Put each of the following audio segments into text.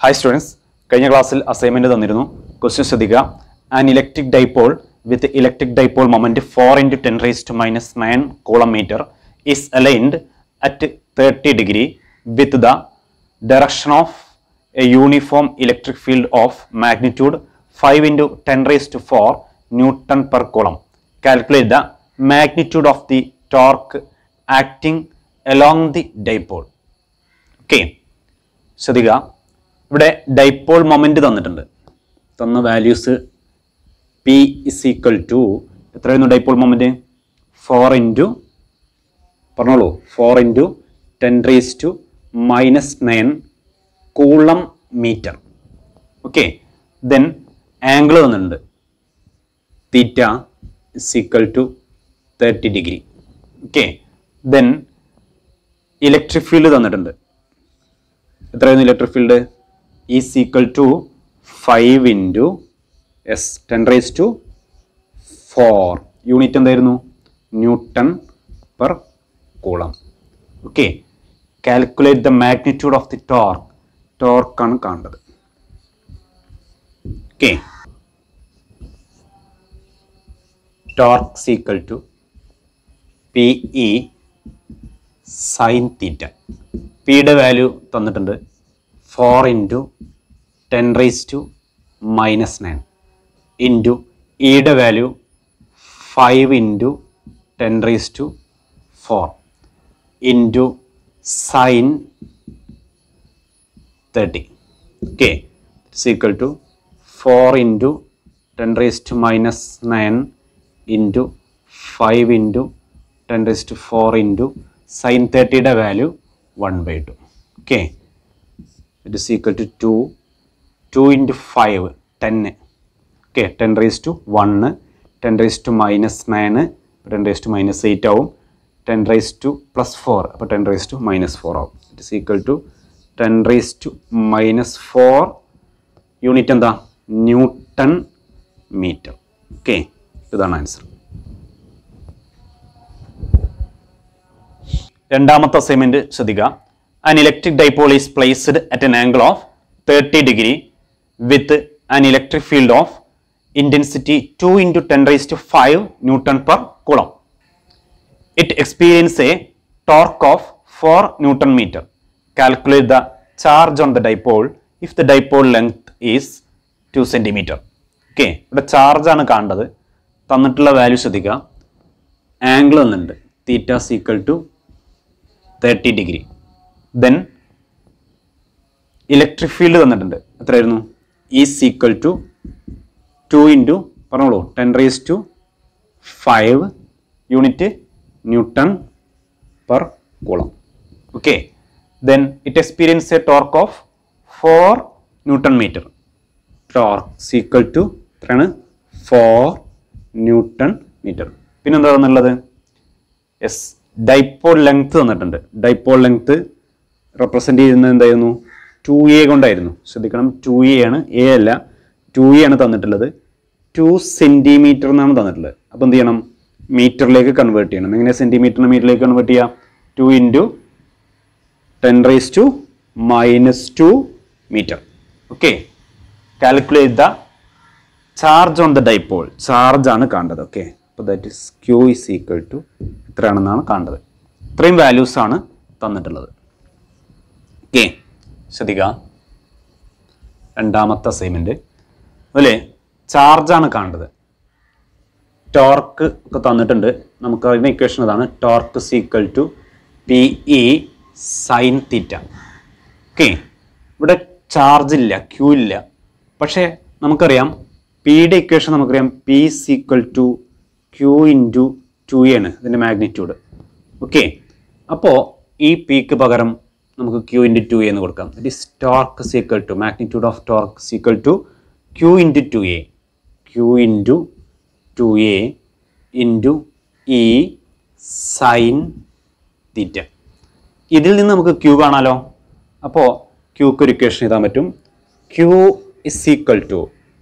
Hi students കഴിഞ്ഞ ക്ലാസ്സിൽ assignment തന്നിരുന്നു ക്വസ്റ്റ്യൻ ശ്രദ്ധിക്കുക an electric dipole with electric dipole moment four into ten raise to minus nine coulomb metre is aligned at thirty degree with the direction of a uniform electric field of magnitude five into ten raise to four newton per coulomb calculate the magnitude of the torque acting along the dipole okay ശ്രദ്ധിക്കുക ഇവിടെ dipole moment തന്നിട്ടുണ്ട് തന്ന values P is equal to എത്രയായിരുന്നു dipole moment four into പറഞ്ഞോളൂ four into ten raise to minus nine coulomb metre okay then angle തന്നിട്ടുണ്ട് theta is equal to thirty degree okay then electric field തന്നിട്ടുണ്ട് എത്രയായിരുന്നു electric field is equal to five into S ten raise to four unit എന്തായിരുന്നു newton per coulomb okay calculate the magnitude of the torque ടോർക്കാണ് കാണേണ്ടത് okay torque equal to P E sine theta പിയുടെ value തന്നിട്ടുണ്ട് four into ten raise to minus nine into ഇയുടെ value five into ten raise to four into sine thirty okay it's equal to four into ten raise to minus nine into five into ten raise to four into sine തേർട്ടിയുടെ value one by two okay it is equal to two two into five ടെന്ന് okay ten raise to one ten raise to minus നയന് ten raise to minus eight ആവും ten raise to plus four അപ്പോൾ ten raise to minus four ആവും it is equal to ten raise to minus four unit എന്താ newton metre okay ഇതാണ് answer രണ്ടാമത്തെ assignment ശ്രദ്ധിക്കുക an electric dipole is placed at an angle of thirty degree with an electric field of intensity 2 into 10 raised to 5 Newton per coulomb. It experiences a torque of 4 Newton meter. Calculate the charge on the dipole if the dipole length is 2 centimeter. Okay ഇവിടെ charge ആണ് കാണേണ്ടത് തന്നിട്ടുള്ള value ശ്രദ്ധിക്കുക angle തന്നിട്ടുണ്ട് theta is equal to thirty degree then electric field തന്നിട്ടുണ്ട് എത്രയായിരുന്നു ഈ is equal to two into പറഞ്ഞോളൂ ten raise to five unit newton per coulomb okay then it experience a torque of four newton metre torque equal to എത്രയാണ് four newton metre പിന്നെന്താ തന്നുള്ളത് yes dipole length തന്നിട്ടുണ്ട് dipole length represent ചെയ്യുന്നത് എന്തായിരുന്നു two A കൊണ്ടായിരുന്നു ശ്രദ്ധിക്കണം to A ആണ് A അല്ല ടു എ ആണ് തന്നിട്ടുള്ളത് ടു സെൻറ്റിമീറ്റർ എന്നാണ് തന്നിട്ടുള്ളത് അപ്പോൾ എന്ത് ചെയ്യണം മീറ്ററിലേക്ക് കൺവേർട്ട് ചെയ്യണം എങ്ങനെ സെൻറ്റിമീറ്ററിന് മീറ്ററിലേക്ക് കൺവേർട്ട് ചെയ്യുക two into ten raise to minus two metre okay calculate the charge on the dipole charge ആണ് കാണേണ്ടത് ഓക്കെ അപ്പോൾ that is Q is equal to എത്രയാണെന്നാണ് കാണേണ്ടത് ഇത്രയും വാല്യൂസ് ആണ് തന്നിട്ടുള്ളത് ഓക്കെ ശ്രദ്ധിക്കുക രണ്ടാമത്തെ അസൈൻമെൻറ്റ് അതിലെ ചാർജാണ് കാണേണ്ടത് ടോർക്ക് ഒക്കെ തന്നിട്ടുണ്ട് നമുക്ക് അതിൻ്റെ ഇക്വേഷൻ അതാണ് torque equal to P E sine theta okay ഇവിടെ ചാർജ് ഇല്ല ക്യൂ ഇല്ല പക്ഷേ നമുക്കറിയാം പിയുടെ ഇക്വേഷൻ നമുക്കറിയാം P is equal to Q into two ആണ് ഇതിൻ്റെ മാഗ്നിറ്റ്യൂഡ് ഓക്കെ അപ്പോൾ ഈ പിക്ക് പകരം നമുക്ക് ക്യൂ ഇൻറ്റു ടു എന്ന് കൊടുക്കാം it is torque equal to magnitude of torque equal to Q into two A Q into two A into E sine theta ഇതിൽ നിന്ന് നമുക്ക് ക്യൂ കാണാലോ അപ്പോൾ ക്യൂക്ക് ഒരു ഇക്വേഷൻ എഴുതാൻ പറ്റും ക്യൂ ഇസ് ഈക്വൽ ടു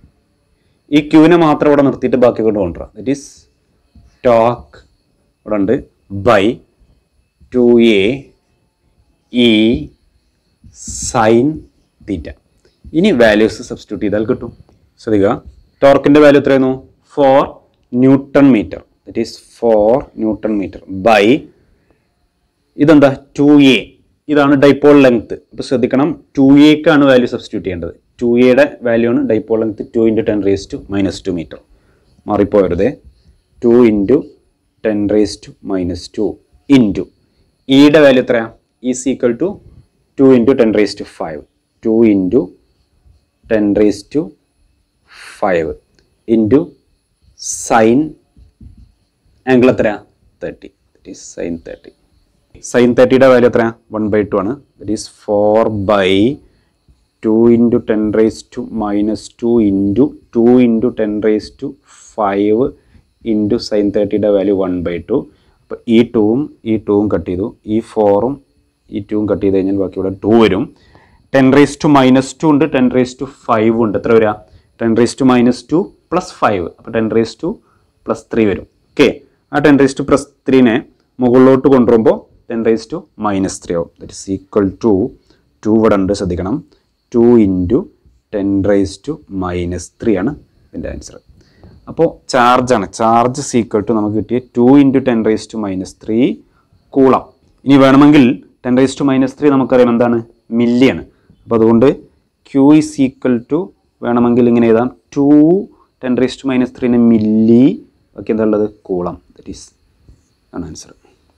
ഈ ക്യൂവിനെ മാത്രം ഇവിടെ നിർത്തിയിട്ട് ബാക്കി കൊണ്ട് കൊണ്ടുവരാം ദറ്റ് ഈസ് ടോക്ക് ഇവിടെ ഉണ്ട് by two A E sine theta ഇനി വാല്യൂസ് സബ്സ്റ്റിറ്റ്യൂട്ട് ചെയ്താൽ കിട്ടും ശ്രദ്ധിക്കുക ടോർക്കിൻ്റെ വാല്യൂ എത്രയായിരുന്നു four newton metre that is four newton metre by ഇതെന്താ ടു എ ഇതാണ് ഡൈപോൾ ലെങ്ത് അപ്പോൾ ശ്രദ്ധിക്കണം ടു എക്കാണ് വാല്യൂ സബ്സ്റ്റിറ്റ്യൂട്ട് ചെയ്യേണ്ടത് ടു എയുടെ വാല്യൂ ആണ് dipole length two into ten raise to minus two metre മാറിപ്പോയരുത് two into ten raise to minus two into ഇയുടെ വാല്യൂ എത്രയാണ് is equal to two into ten raise to five two into ten raise to five into sine angle എത്രയാ thirty that is sine thirty sine തേർട്ടിയുടെ value എത്രയാ one by two ആണ് that is four by two into ten raise to minus two into two into ten raise to five into sine തേർട്ടിയുടെ value one by two അപ്പോൾ ഈ ടൂവും ഈ ടൂവും cut ചെയ്തു ഈ ഫോറും ഈ ടൂവും കട്ട് ചെയ്ത് കഴിഞ്ഞാൽ ബാക്കി ഇവിടെ ടു വരും ten raise to minus two ഉണ്ട് ടെൻ റേസ് ടു ഫൈവ് ഉണ്ട് എത്ര വരിക ten raise to minus two plus five അപ്പോൾ ten raise to plus three വരും ഓക്കെ ആ ടെൻ റേസ് ടു പ്ലസ് ത്രീനെ മുകളിലോട്ട് കൊണ്ടുവരുമ്പോൾ ten raise to minus three ആവും that is equal to two ഇവിടെ ഉണ്ട് ശ്രദ്ധിക്കണം two into ten raise to minus three ആണ് ഇതിൻ്റെ ആൻസർ അപ്പോൾ ചാർജാണ് ചാർജ് സീക്വൽ ടു നമുക്ക് കിട്ടിയ two into ten raise to minus three coulomb ഇനി വേണമെങ്കിൽ ten raise to minus three നമുക്കറിയാം എന്താണ് മില്ലിയാണ് അപ്പോൾ അതുകൊണ്ട് ക്യൂ ഇസ് ഈക്വൽ ടു വേണമെങ്കിൽ ഇങ്ങനെ എഴുതാം two ten raise to minus ത്രീന് മില്ലി ഒക്കെ എന്താ ഉള്ളത് കൂളം ദറ്റ് ഈസ് ആണ് ആൻസർ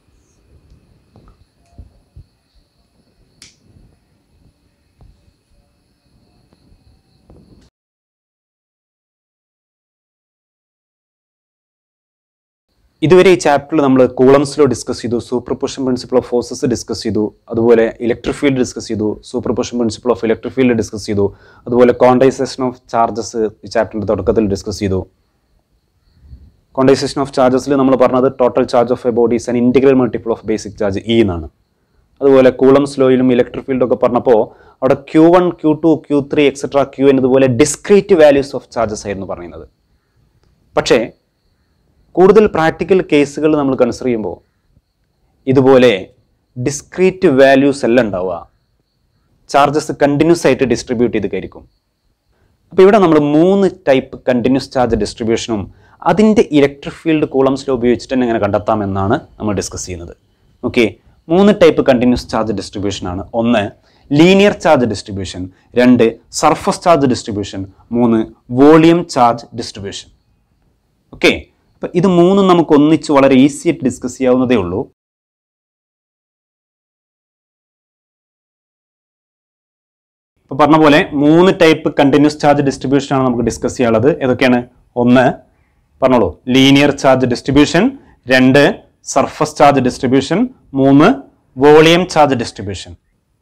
ഇതുവരെ ഈ ചാപ്റ്ററിൽ നമ്മൾ കൂളംസ് ലോ ഡിസ്കസ് ചെയ്തു superposition principle of forces discuss ചെയ്തു അതുപോലെ ഇലക്ട്രിക് ഫീൽഡ് ഡിസ്കസ് ചെയ്തു superposition principle of electric field discuss ചെയ്തു അതുപോലെ കോണ്ടൈസേഷൻ ഓഫ് ചാർജസ് ഈ ചാപ്റ്ററിന്റെ തുടക്കത്തിൽ ഡിസ്കസ് ചെയ്തു കോണ്ടൈസേഷൻ ഓഫ് ചാർജസിൽ നമ്മൾ പറഞ്ഞത് total charge of a body is an integral multiple of basic charge E എന്നാണ് അതുപോലെ കൂളംസ് ലോയിലും ഇലക്ട്രിക് ഫീൽഡും ഒക്കെ പറഞ്ഞപ്പോൾ അവിടെ Q one Q two Q three etcetera Q എന്നതുപോലെ ഡിസ്ക്രീറ്റ് വാല്യൂസ് ഓഫ് ചാർജസ് ആയിരുന്നു പറയുന്നത് പക്ഷേ കൂടുതൽ പ്രാക്ടിക്കൽ കേസുകൾ നമ്മൾ കൺസിഡർ ചെയ്യുമ്പോൾ ഇതുപോലെ ഡിസ്ക്രീറ്റ് വാല്യൂസ് അല്ല ഉണ്ടാവുക ചാർജസ് കണ്ടിന്യൂസ് ആയിട്ട് ഡിസ്ട്രിബ്യൂട്ട് ചെയ്ത് കയറിക്കും അപ്പോൾ ഇവിടെ നമ്മൾ മൂന്ന് ടൈപ്പ് കണ്ടിന്യൂസ് ചാർജ് ഡിസ്ട്രിബ്യൂഷനും അതിൻ്റെ ഇലക്ട്രിക് ഫീൽഡ് കൂളംസ് ലോ ഉപയോഗിച്ചിട്ട് തന്നെ എങ്ങനെ കണ്ടെത്താമെന്നാണ് നമ്മൾ ഡിസ്കസ് ചെയ്യുന്നത് ഓക്കെ മൂന്ന് ടൈപ്പ് കണ്ടിന്യൂസ് ചാർജ് ഡിസ്ട്രിബ്യൂഷൻ ആണ് ഒന്ന് ലീനിയർ ചാർജ് ഡിസ്ട്രിബ്യൂഷൻ രണ്ട് സർഫസ് ചാർജ് ഡിസ്ട്രിബ്യൂഷൻ മൂന്ന് വോളിയം ചാർജ് ഡിസ്ട്രിബ്യൂഷൻ ഓക്കെ അപ്പം ഇത് മൂന്നും നമുക്ക് ഒന്നിച്ച് വളരെ ഈസി ആയിട്ട് ഡിസ്കസ് ചെയ്യാവുന്നതേ ഉള്ളൂ ഇപ്പൊ പറഞ്ഞ പോലെ മൂന്ന് ടൈപ്പ് കണ്ടിന്യൂസ് ചാർജ് ഡിസ്ട്രിബ്യൂഷൻ ആണ് നമുക്ക് ഡിസ്കസ് ചെയ്യാനുള്ളത് ഏതൊക്കെയാണ് ഒന്ന് പറഞ്ഞോളൂ ലീനിയർ ചാർജ് ഡിസ്ട്രിബ്യൂഷൻ രണ്ട് സർഫസ് ചാർജ് ഡിസ്ട്രിബ്യൂഷൻ മൂന്ന് volume charge distribution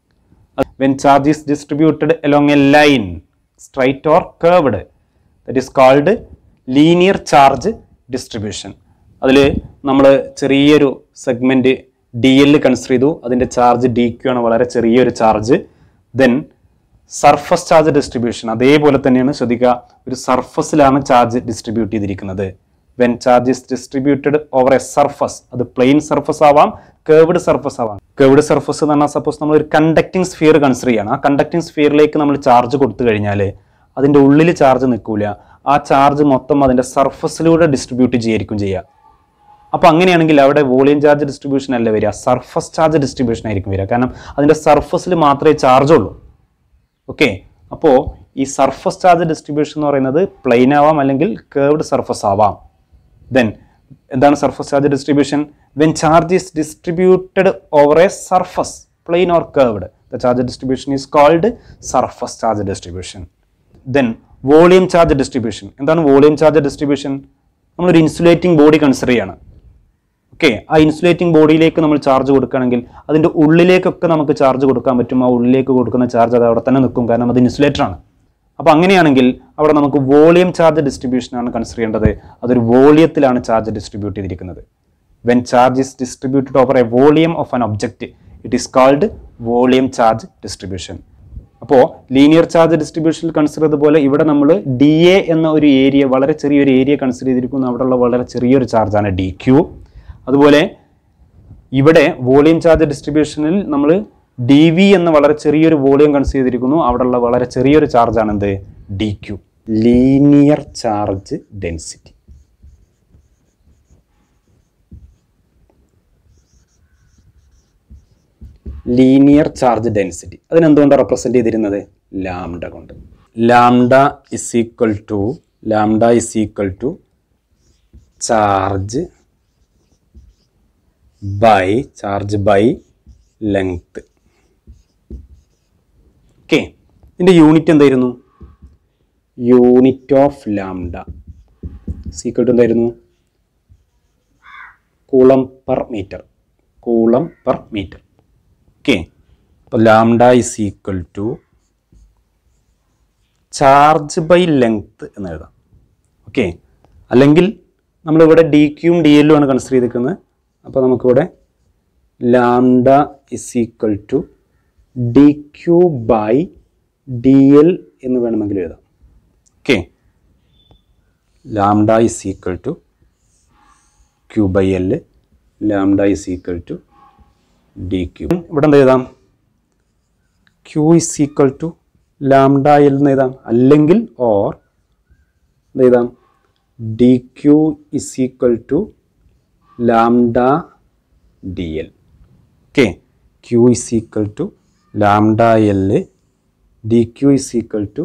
when charge is distributed along a line straight or curved that is called linear charge distribution അതിൽ നമ്മൾ ചെറിയൊരു സെഗ്മെന്റ് ഡി എൽ കൺസിഡർ ചെയ്തു അതിന്റെ ചാർജ് ഡി ക്യു ആണ് വളരെ ചെറിയൊരു charge then surface charge distribution അതേപോലെ തന്നെയാണ് ശ്രദ്ധിക്കുക ഒരു സർഫസിലാണ് ചാർജ് ഡിസ്ട്രിബ്യൂട്ട് ചെയ്തിരിക്കുന്നത് when charge is distributed over a surface അത് പ്ലെയിൻ സർഫസ് ആവാം കേർവ്ഡ് സർഫസ് ആവാം കേർവ്ഡ് സർഫസ് എന്ന് പറഞ്ഞാൽ സപ്പോസ് നമ്മൾ ഒരു കണ്ടക്ടിങ് സ്ഫിയർ കൺസിഡർ ചെയ്യണം ആ കണ്ടക്ടിങ് സ്ഫിയറിലേക്ക് നമ്മൾ ചാർജ് കൊടുത്തു കഴിഞ്ഞാൽ അതിന്റെ ഉള്ളിൽ ചാർജ് നിൽക്കൂല ആ ചാർജ് മൊത്തം അതിന്റെ സർഫസിലൂടെ ഡിസ്ട്രിബ്യൂട്ട് ചെയ്യായിരിക്കും ചെയ്യുക അപ്പോൾ അങ്ങനെയാണെങ്കിൽ അവിടെ വോളിയം ചാർജ് ഡിസ്ട്രിബ്യൂഷൻ അല്ല വരിക സർഫസ് ചാർജ് ഡിസ്ട്രിബ്യൂഷൻ ആയിരിക്കും വരിക കാരണം അതിന്റെ സർഫസിൽ മാത്രമേ ചാർജ് ഉള്ളൂ ഓക്കെ അപ്പോൾ ഈ സർഫസ് ചാർജ് ഡിസ്ട്രിബ്യൂഷൻ എന്ന് പറയുന്നത് പ്ലെയിൻ ആവാം അല്ലെങ്കിൽ കേർവ്ഡ് സർഫസ് ആവാം ദെൻ എന്താണ് surface charge distribution when charge is distributed over a surface plain or curved the charge distribution is called surface charge distribution then volume charge distribution എന്താണ് volume charge distribution നമ്മളൊരു insulating body consider ചെയ്യാണ് okay ആ insulating ബോഡിയിലേക്ക് നമ്മൾ charge കൊടുക്കുകയാണെങ്കിൽ അതിൻ്റെ ഉള്ളിലേക്കൊക്കെ നമുക്ക് charge കൊടുക്കാൻ പറ്റും ആ ഉള്ളിലേക്ക് കൊടുക്കുന്ന ചാർജ് അത് അവിടെ തന്നെ നിൽക്കും കാരണം അത് ഇൻസുലേറ്റർ ആണ് അപ്പോൾ അങ്ങനെയാണെങ്കിൽ അവിടെ നമുക്ക് വോളിയം ചാർജ് ഡിസ്ട്രിബ്യൂഷൻ ആണ് കൺസിഡർ ചെയ്യേണ്ടത് അതൊരു വോളിയത്തിലാണ് ചാർജ് ഡിസ്ട്രിബ്യൂട്ട് ചെയ്തിരിക്കുന്നത് when charge is distributed over a volume of an object it is called volume charge distribution അപ്പോൾ ലീനിയർ ചാർജ് ഡിസ്ട്രിബ്യൂഷനിൽ കൺസിഡർ ചെയ്തതുപോലെ ഇവിടെ നമ്മൾ ഡി എ എന്ന ഒരു ഏരിയ വളരെ ചെറിയൊരു ഏരിയ കൺസിഡർ ചെയ്തിരിക്കുന്നു അവിടെയുള്ള വളരെ ചെറിയൊരു ചാർജാണ് ഡി ക്യൂ അതുപോലെ ഇവിടെ വോളിയം ചാർജ് ഡിസ്ട്രിബ്യൂഷനിൽ നമ്മൾ ഡി വി എന്ന വളരെ ചെറിയൊരു വോളിയം കൺസിഡർ ചെയ്തിരിക്കുന്നു അവിടെയുള്ള വളരെ ചെറിയൊരു ചാർജാണ് എന്ത് D Q linear charge density linear charge density അതിനെന്തുകൊണ്ടാണ് റെപ്രസെൻ്റ് ചെയ്തിരുന്നത് ലാംഡ കൊണ്ട് lambda is equal to lambda is equal to charge by charge by length okay ഇതിൻ്റെ യൂണിറ്റ് എന്തായിരുന്നു unit of lambda is equal to എന്തായിരുന്നു coulomb per metre coulomb per metre okay അപ്പോൾ lambda is equal to charge by length എന്ന് എഴുതാം okay അല്ലെങ്കിൽ നമ്മളിവിടെ D ക്യൂം D എല്ലും ആണ് കൺസിഡർ ചെയ്തിരിക്കുന്നത് അപ്പോൾ നമുക്കിവിടെ lambda is equal to D Q by D L എന്ന് വേണമെങ്കിൽ എഴുതാം okay lambda is equal to Q by L lambda is equal to D Q ഇവിടെ എന്ത് എഴുതാം Q is equal to lambda L എന്ന് എഴുതാം അല്ലെങ്കിൽ ഓർ എന്ത് എഴുതാം D Q is equal to lambda D L okay Q is equal to lambda L D Q is equal to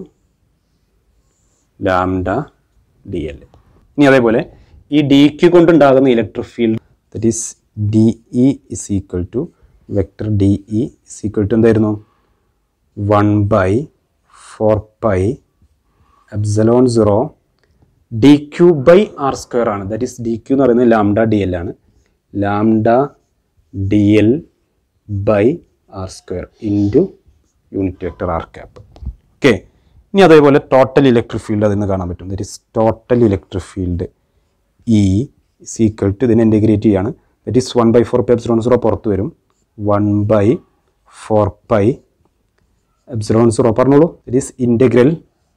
lambda D L ഇനി അതേപോലെ ഈ ഡി ക്യൂ കൊണ്ടുണ്ടാകുന്ന electric field that is D E is equal to vector D E is equal to എന്തായിരുന്നു one by four pi epsilon zero D Q by R square ആണ് that is D Q എന്ന് പറയുന്നത് lambda D L ആണ് lambda D L by R square into unit vector R cap okay ഇനി അതേപോലെ total electric field അതിൽ നിന്ന് കാണാൻ പറ്റും that is total electric field E is equal to ഇതിനെ ഇൻറ്റഗ്രേറ്റ് ചെയ്യാണ് that is one by four pi epsilon zero പുറത്ത് വരും one by four pi epsilon zero പറഞ്ഞോളൂ that is integral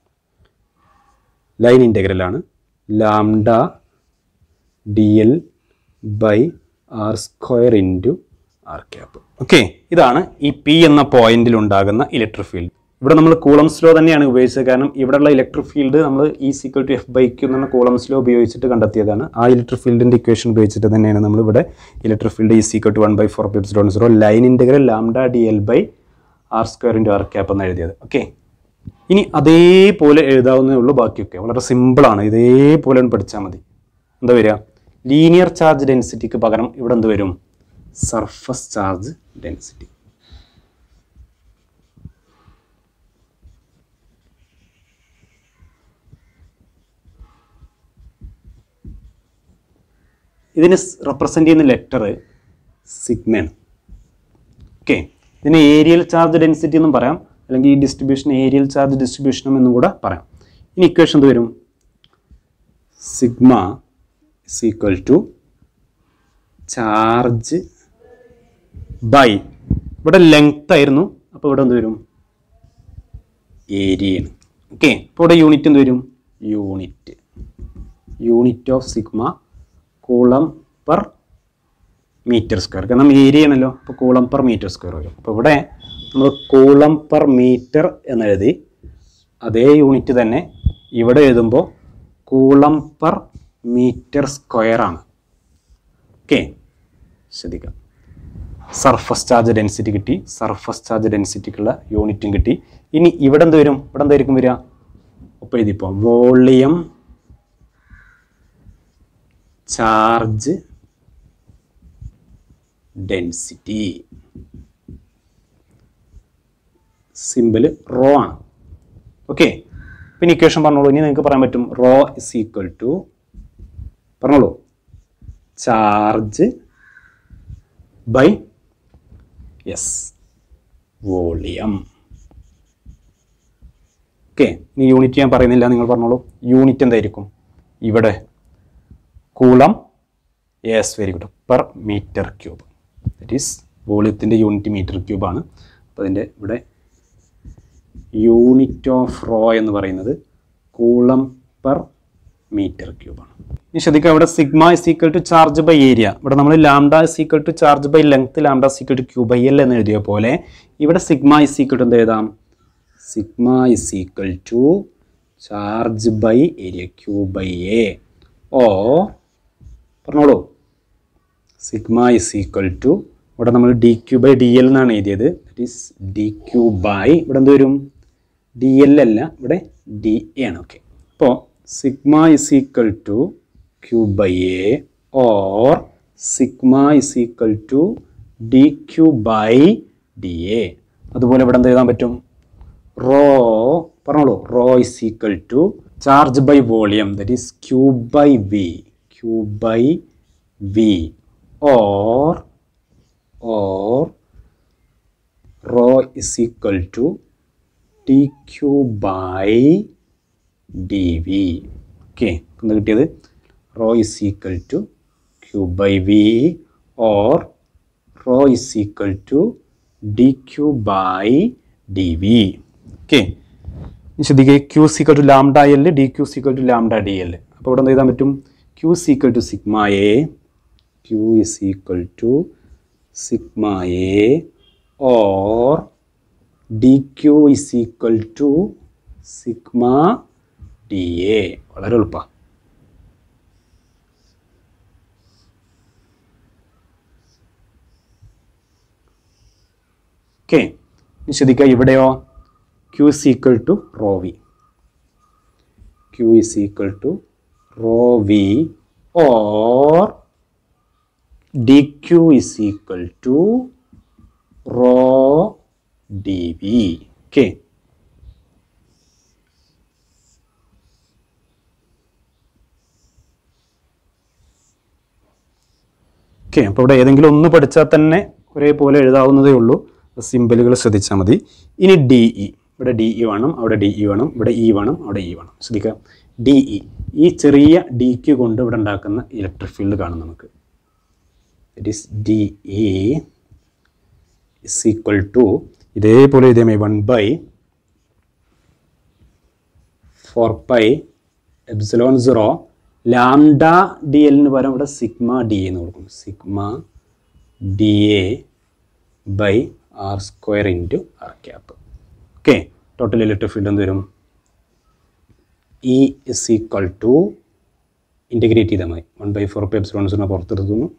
line integral ആണ് lambda D L by R square into R cap okay ഇതാണ് ഈ P എന്ന പോയിന്റിൽ ഉണ്ടാകുന്ന ഇലക്ട്രിക് ഫീൽഡ് ഇവിടെ നമ്മൾ കൂളംസ് ലോ തന്നെയാണ് ഉപയോഗിച്ചത് കാരണം ഇവിടെയുള്ള ഇലക്ട്രിക് ഫീൽഡ് നമ്മൾ ഈ is equal to F by Q എന്ന കൂളംസ് ലോ ഉപയോഗിച്ചിട്ട് കണ്ടെത്തിയതാണ് ആ ഇലക്ട്രിക് ഫീൽഡിൻ്റെ ഇക്വേഷൻ ഉപയോഗിച്ചിട്ട് തന്നെയാണ് നമ്മൾ ഇവിടെ ഇലക്ട്രിക് ഫീൽഡ് ഈ is equal to one by four pi epsilon zero line integral lambda D L by R square into R cap എന്ന് എഴുതിയത് ഓക്കെ ഇനി അതേപോലെ എഴുതാവുന്നേ ഉള്ളൂ ബാക്കിയൊക്കെ വളരെ സിമ്പിളാണ് ഇതേപോലെ ഒന്ന് പഠിച്ചാൽ മതി എന്താ വരിക ലീനിയർ ചാർജ് ഡെൻസിറ്റിക്ക് പകരം ഇവിടെ എന്ത് വരും സർഫസ് ചാർജ് ഡെൻസിറ്റി ഇതിന് റെപ്രസെൻ്റ് ചെയ്യുന്ന ലെറ്റർ സിഗ്മയാണ് ഓക്കെ ഇതിന് ഏരിയൽ ചാർജ് ഡെൻസിറ്റി എന്നും പറയാം അല്ലെങ്കിൽ ഈ ഡിസ്ട്രിബ്യൂഷൻ ഏരിയൽ ചാർജ് ഡിസ്ട്രിബ്യൂഷനും എന്നും കൂടെ പറയാം ഇനി ഇക്വേഷൻ എന്ത് വരും sigma is equal to charge by ഇവിടെ ലെങ്ത് ആയിരുന്നു അപ്പോൾ ഇവിടെ എന്ത് വരും ഏരിയയാണ് ഓക്കെ അപ്പോൾ ഇവിടെ യൂണിറ്റ് എന്ത് വരും unit unit of sigma coulomb per metre square കാരണം ഏരിയ ആണല്ലോ അപ്പോൾ കൂളം പെർ മീറ്റർ സ്ക്വയർ വരും അപ്പോൾ ഇവിടെ നമ്മൾ കൂളം പെർ മീറ്റർ എന്നെഴുതി അതേ യൂണിറ്റ് തന്നെ ഇവിടെ എഴുതുമ്പോൾ കൂളം പെർ മീറ്റർ സ്ക്വയർ ആണ് ഓക്കെ ശ്രദ്ധിക്കാം സർഫസ് ചാർജ് ഡെൻസിറ്റി കിട്ടി സർഫസ് ചാർജ് ഡെൻസിറ്റിക്കുള്ള യൂണിറ്റും കിട്ടി ഇനി ഇവിടെ എന്ത് വരും ഇവിടെ എന്തായിരിക്കും വരിക ഒപ്പം എഴുതിപ്പോൾ volume charge density simple rho ആണ് ഓക്കെ പിന്നെ ഇക്വേഷൻ പറഞ്ഞോളൂ ഇനി നിങ്ങൾക്ക് പറയാൻ പറ്റും റോ ഇസ് ഈക്വൽ ടു പറഞ്ഞോളൂ charge by yes volume okay ഇനി യൂണിറ്റ് ഞാൻ പറയുന്നില്ല നിങ്ങൾ പറഞ്ഞോളൂ യൂണിറ്റ് എന്തായിരിക്കും ഇവിടെ coulomb yes very good per metre cube that is വോളിയത്തിൻ്റെ യൂണിറ്റ് മീറ്റർ ക്യൂബാണ് അപ്പോൾ അതിൻ്റെ ഇവിടെ യൂണിറ്റ് ഓഫ് റോ എന്ന് പറയുന്നത് കൂളം പെർ മീറ്റർ ക്യൂബാണ് ഇനി ശ്രദ്ധിക്കുക ഇവിടെ sigma is equal to charge by area ഇവിടെ നമ്മൾ lambda is equal to charge by length lambda is equal to Q by L എന്ന് എഴുതിയ പോലെ ഇവിടെ സിഗ്മ ഇസ് ഈക്വൽ ടു എന്ത് എഴുതാം sigma is equal to charge by area Q by A ഓ പറഞ്ഞോളൂ സിഗ്മ ഇസ് ഈക്വൽ ടു ഇവിടെ നമ്മൾ D Q by D L എന്നാണ് എഴുതിയത് that is D Q by ഇവിടെ എന്ത് വരും ഡി എൽ അല്ല ഇവിടെ ഡി എ ആണ് ഓക്കെ അപ്പോൾ sigma is equal to Q by A or sigma is equal to D Q by D A അതുപോലെ ഇവിടെ എന്ത് എഴുതാൻ പറ്റും റോ പറഞ്ഞോളൂ raw is equal to charge by volume that is Q by V Q by V or or rho is equal to d Q by d V okay എന്താ കിട്ടിയത് rho is equal to Q by V or rho is equal to D Q by d V okay ശ്രദ്ധിക്കുക Q is equal to lambda L D Q is equal to lambda D L അപ്പോൾ ഇവിടെ എന്ത് എഴുതാൻ പറ്റും Q is equal to sigma A Q is equal to sigma A or d Q is equal to sigma d A വളരെ എളുപ്പമാണ് okay ശ്രദ്ധിക്കുക ഇവിടെയോ Q is equal to rho V Q is equal to rho V or d Q is equal to rho d V okay okay അപ്പോൾ ഇവിടെ ഏതെങ്കിലും ഒന്ന് പഠിച്ചാൽ തന്നെ ഒരേപോലെ എഴുതാവുന്നതേ ഉള്ളൂ സിമ്പലുകൾ ശ്രദ്ധിച്ചാൽ മതി ഇനി ഡി ഇ ഇവിടെ ഡി ഇ വേണം അവിടെ ഡി ഇ വേണം ഇവിടെ ഇ വേണം അവിടെ ഇ വേണം ശ്രദ്ധിക്കുക ഡി ഇ ഈ ചെറിയ ഡിക്ക് കൊണ്ട് ഇവിടെ ഉണ്ടാക്കുന്ന ഇലക്ട്രിക് ഫീൽഡ് കാണും നമുക്ക് it is D E is equal to ഇതേപോലെ എഴുതിയാൽ മതി one by four pi epsilon zero lambda d എല്ലിന് പകരം ഇവിടെ സിഗ്മ ഡി എന്ന് കൊടുക്കും sigma d A by R square into R cap okay total electric field എന്ത് വരും E is equal to integrate ചെയ്താൽ മതി one by four pi epsilon zero പുറത്തെടുത്തുന്നു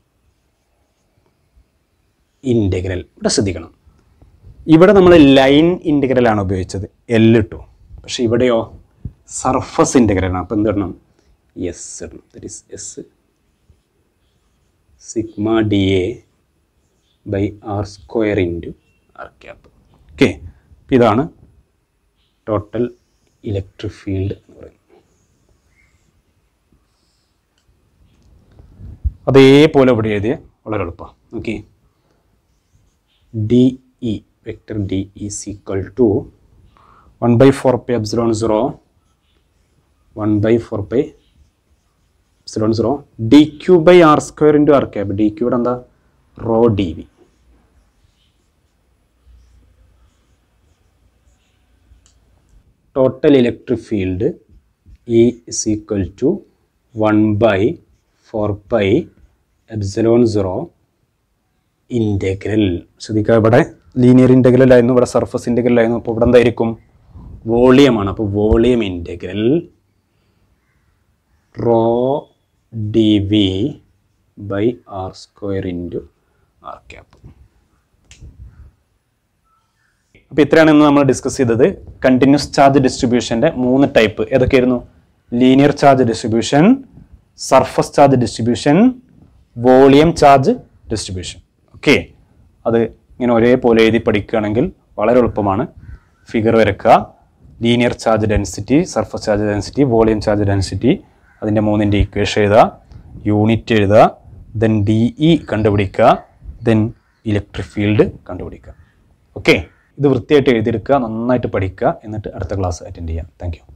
ഇൻറ്റഗ്രൽ ഇവിടെ ശ്രദ്ധിക്കണം ഇവിടെ നമ്മൾ ലൈൻ ഇൻറ്റഗ്രലാണ് ഉപയോഗിച്ചത് എൽ ഇട്ടു പക്ഷേ ഇവിടെയോ സർഫസ് ഇൻറ്റഗ്രലാണ് അപ്പോൾ എന്ത് ഇടണം എസ് ഇടണം that is S sigma d A by R square into R cap okay ഇതാണ് ടോട്ടൽ ഇലക്ട്രിക് ഫീൽഡ് എന്ന് പറയുന്നത് അതേപോലെ ഇവിടെ എഴുതിയ വളരെ എളുപ്പമാണ് okay d E vector d is equal to one by four pi epsilon zero one by four pi epsilon zero D Q by R square into R cap d ക്യൂടെ എന്താ rho d V total electric field E is equal to one by four pi epsilon zero integral ശ്രദ്ധിക്കുക ഇവിടെ linear integral ആയിരുന്നു ഇവിടെ surface integral ആയിരുന്നു അപ്പോൾ ഇവിടെ എന്തായിരിക്കും വോളിയമാണ് അപ്പോൾ volume integral rho d V by R square into R cap അപ്പോൾ ഇത്രയാണ് ഇന്ന് നമ്മൾ ഡിസ്കസ് ചെയ്തത് കണ്ടിന്യൂസ് ചാർജ് ഡിസ്ട്രിബ്യൂഷൻ്റെ മൂന്ന് ടൈപ്പ് ഏതൊക്കെയായിരുന്നു linear charge distribution surface charge distribution volume charge distribution okay അത് ഇങ്ങനെ ഒരേപോലെ എഴുതി പഠിക്കുകയാണെങ്കിൽ വളരെ എളുപ്പമാണ് ഫിഗർ വരക്കുക linear charge density surface charge density volume charge density അതിൻ്റെ മൂന്നിൻ്റെ ഇക്വേഷൻ എഴുതുക യൂണിറ്റ് എഴുതുക ദെൻ ഡി ഇ കണ്ടുപിടിക്കുക ദെൻ ഇലക്ട്രിക് ഫീൽഡ് കണ്ടുപിടിക്കുക ഓക്കെ ഇത് വൃത്തിയായിട്ട് എഴുതിയെടുക്കുക നന്നായിട്ട് പഠിക്കുക എന്നിട്ട് അടുത്ത ക്ലാസ് അറ്റൻഡ് ചെയ്യാം താങ്ക്